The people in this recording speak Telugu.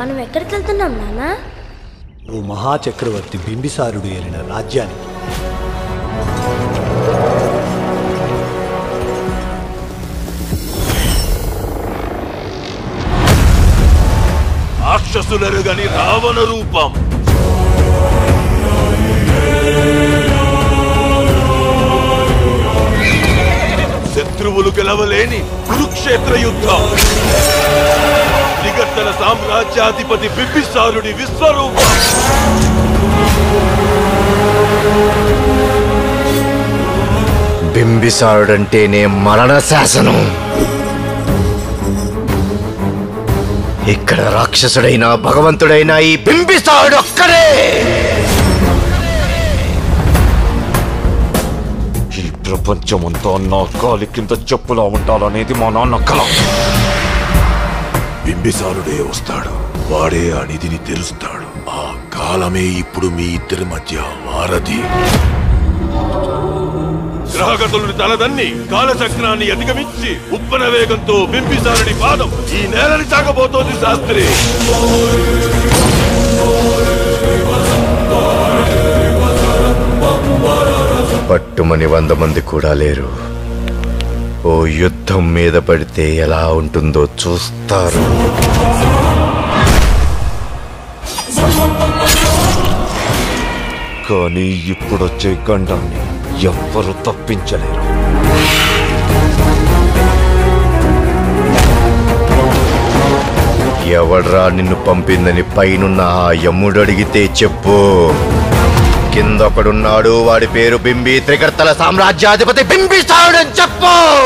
మనం ఎక్కడికి వెళ్తున్నాం నానా ఓ మహాచక్రవర్తి బింబిసారుడు ఏలిన రాజ్యానికి రాక్షసులరుగని రావణ రూపం శత్రువులు గెలవలేని కురుక్షేత్ర యుద్ధం దిగట్టల సామ్రాజ్యాధిపతి బింబిసారుడి విశ్వరూపం బింబిసారుడంటేనే మరణ శాసనం ఇక్కడ రాక్షసుడైనా భగవంతుడైనా ఈ బింబిసారుడు ఒక్కడే ఈ ప్రపంచమంతా నా కాలి కింద చెప్పులా ఉండాలనేది మా నాన్న కల బింబిసారుడే వస్తాడు వాడే ఆ నిధిని తెరుస్తాడు ఆ కాలమే ఇప్పుడు మీ ఇద్దరి మధ్య వారధి గ్రహగతులను తలదన్ని కాలచక్రాన్ని అధిగమించి ఉప్పన వేగంతో బింబిసారుడి పాదం ఈ నేలని తాగబోతోంది శాస్త్రి పట్టుమని వంద మంది కూడా లేరు ఓ యుద్ధం మీద పడితే ఎలా ఉంటుందో చూస్తారు కానీ ఇప్పుడొచ్చే గండాన్ని ఎవ్వరు తప్పించలేరు ఎవడ్రా నిన్ను పంపిందని పైనున్న ఆ యమ్ముడు అడిగితే చెప్పు కిందొకడున్నాడు వాడి పేరు బింబి త్రికర్తల సామ్రాజ్యాధిపతి బింబిసారుడని చెప్పు